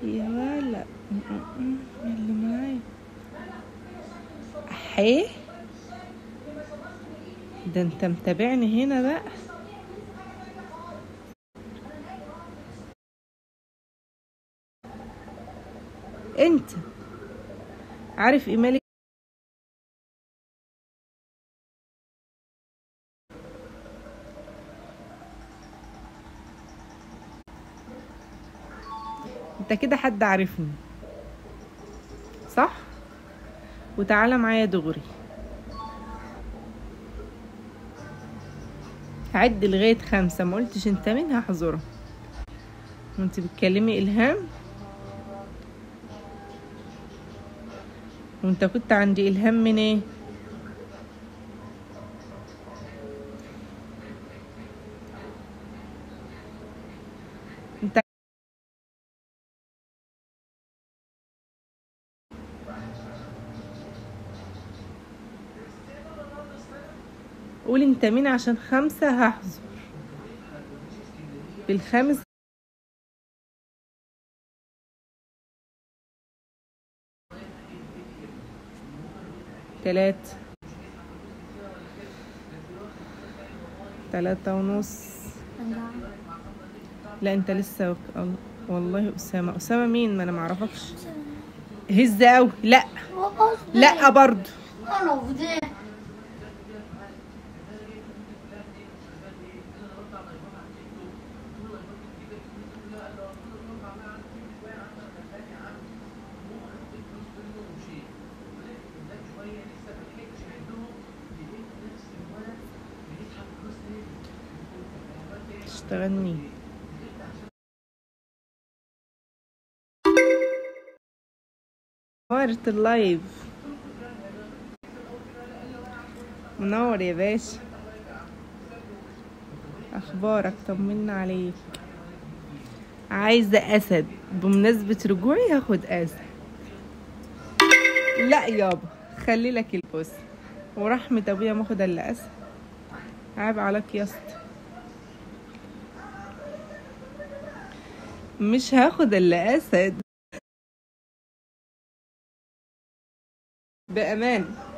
يا ولا اللي معايا احيه ده انت متابعني هنا بقى انت عارف ايميلك انت كده حد عارفني صح وتعالى معايا دغري عد لغاية خمسة ما قلتش انت مين هحظرها وانت بتكلمي الهام وانت كنت عندي الهام من ايه انت قول انت مين عشان خمسة هحظر بالخامس تلات تلاتة ونص لا انت لسه وك... ال- والله اسامة اسامة مين ما انا معرفكش هز اوي لا لا برضو انا فضيت تشتغل مين نورت اللايف منور يا باشا اخبارك طمنا عليك عايزه اسد بمناسبه رجوعي هاخد اسد لا يابا خلي لك البوس ورحمه ابويا ما اخد الا اسد عيب عليك يا اسطى مش هاخد الا اسد بامان